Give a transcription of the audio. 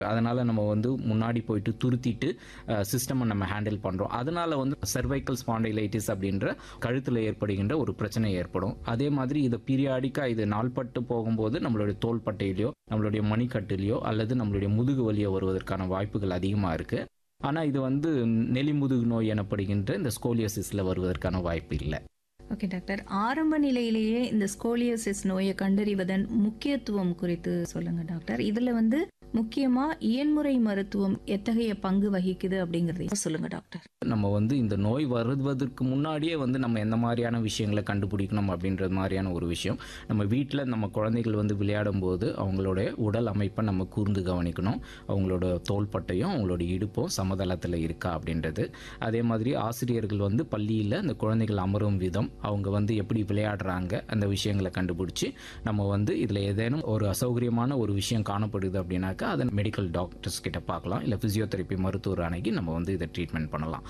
அதனால நம்ம வந்து முன்னாடி போயிட்டு துருத்திட்டு சிஸ்டமை நம்ம ஹேண்டில் பண்றோம் அதனால வந்து சர்வைக்கல் ஸ்பாண்டைலைட்டிஸ் அப்படின்ற கழுத்துல ஏற்படுகின்ற ஒரு பிரச்சனை ஏற்படும் அதே மாதிரி இதை பீரியாடிக்கா இது நாள்பட்டு போகும்போது நம்மளுடைய தோள்பட்டையிலையோ நம்மளுடைய மணிக்கட்டிலையோ அல்லது நம்மளுடைய முதுகு வலியோ வருவதற்கான வாய்ப்புகள் அதிகமாக இருக்கு ஆனால் இது வந்து நெலிமுதுகு நோய் எனப்படுகின்ற இந்த ஸ்கோலியோசிஸில் வருவதற்கான வாய்ப்பு இல்லை ஓகே டாக்டர் ஆரம்ப நிலையிலேயே இந்த ஸ்கோலியோசிஸ் நோயை கண்டறிவதன் முக்கியத்துவம் குறித்து சொல்லுங்க டாக்டர் இதுல வந்து முக்கியமா இயன்முறை மருத்துவம் எத்தகைய பங்கு வகிக்குது அப்படிங்கறதையும் சொல்லுங்க டாக்டர் நம்ம வந்து இந்த நோய் வருவதற்கு முன்னாடியே வந்து நம்ம எந்த மாதிரியான விஷயங்களை கண்டுபிடிக்கணும் அப்படின்றது மாதிரியான ஒரு விஷயம் நம்ம வீட்டில் நம்ம குழந்தைகள் வந்து விளையாடும் போது அவங்களுடைய உடல் அமைப்பை நம்ம கூர்ந்து கவனிக்கணும் அவங்களோட தோள்பட்டையும் அவங்களோட இடுப்பும் சமதளத்தில் இருக்கா அப்படின்றது அதே மாதிரி ஆசிரியர்கள் வந்து பள்ளியில் அந்த குழந்தைகள் அமரும் விதம் அவங்க வந்து எப்படி விளையாடுறாங்க அந்த விஷயங்களை கண்டுபிடிச்சி நம்ம வந்து இதில் ஏதேனும் ஒரு அசௌகரியமான ஒரு விஷயம் காணப்படுது அப்படின்னாக்கா அதை மெடிக்கல் டாக்டர்ஸ் கிட்ட பார்க்கலாம் இல்லை ஃபிசியோதெரப்பி மருத்துவர் அணுகி நம்ம வந்து இதை ட்ரீட்மெண்ட் பண்ணலாம்